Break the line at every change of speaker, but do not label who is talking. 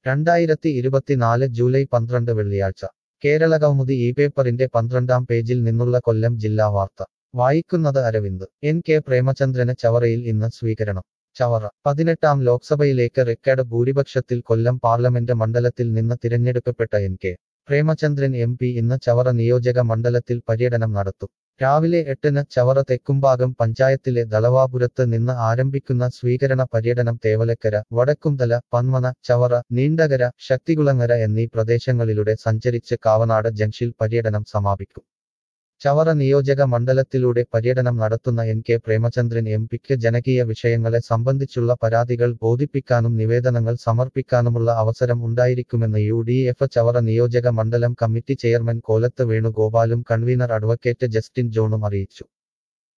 രണ്ടായിരത്തി ഇരുപത്തിനാല് ജൂലൈ പന്ത്രണ്ട് വെള്ളിയാഴ്ച കേരളകൗമുദി ഈ പേപ്പറിന്റെ പന്ത്രണ്ടാം പേജിൽ നിന്നുള്ള കൊല്ലം ജില്ലാ വാർത്ത വായിക്കുന്നത് അരവിന്ദ് എൻ കെ പ്രേമചന്ദ്രന് ചവറയിൽ ഇന്ന് സ്വീകരണം ചവറ പതിനെട്ടാം ലോക്സഭയിലേക്ക് റെക്കോർഡ് ഭൂരിപക്ഷത്തിൽ കൊല്ലം പാർലമെന്റ് മണ്ഡലത്തിൽ നിന്ന് തിരഞ്ഞെടുക്കപ്പെട്ട N K Premachandran M P ഇന്ന് ചവറ നിയോജക മണ്ഡലത്തിൽ പര്യടനം നടത്തും രാവിലെ എട്ടിന് ചവറ തെക്കുംഭാഗം പഞ്ചായത്തിലെ ദളവാപുരത്ത് നിന്ന് ആരംഭിക്കുന്ന സ്വീകരണ പര്യടനം തേവലക്കര വടക്കുംതല പന്മന ചവറ നീണ്ടകര ശക്തികുളങ്ങര എന്നീ പ്രദേശങ്ങളിലൂടെ സഞ്ചരിച്ച് കാവനാട് ജംഗ്ഷനിൽ പര്യടനം സമാപിക്കും ചവറ നിയോജക മണ്ഡലത്തിലൂടെ പര്യടനം നടത്തുന്ന എൻ കെ പ്രേമചന്ദ്രൻ എം പിക്ക് ജനകീയ വിഷയങ്ങളെ സംബന്ധിച്ചുള്ള പരാതികൾ ബോധിപ്പിക്കാനും നിവേദനങ്ങൾ സമർപ്പിക്കാനുമുള്ള അവസരം ഉണ്ടായിരിക്കുമെന്ന് യു ഡി എഫ് ചവറ നിയോജക മണ്ഡലം കമ്മിറ്റി ചെയർമാൻ കോലത്ത് വേണുഗോപാലും കൺവീനർ അഡ്വക്കേറ്റ് ജസ്റ്റിൻ ജോണും അറിയിച്ചു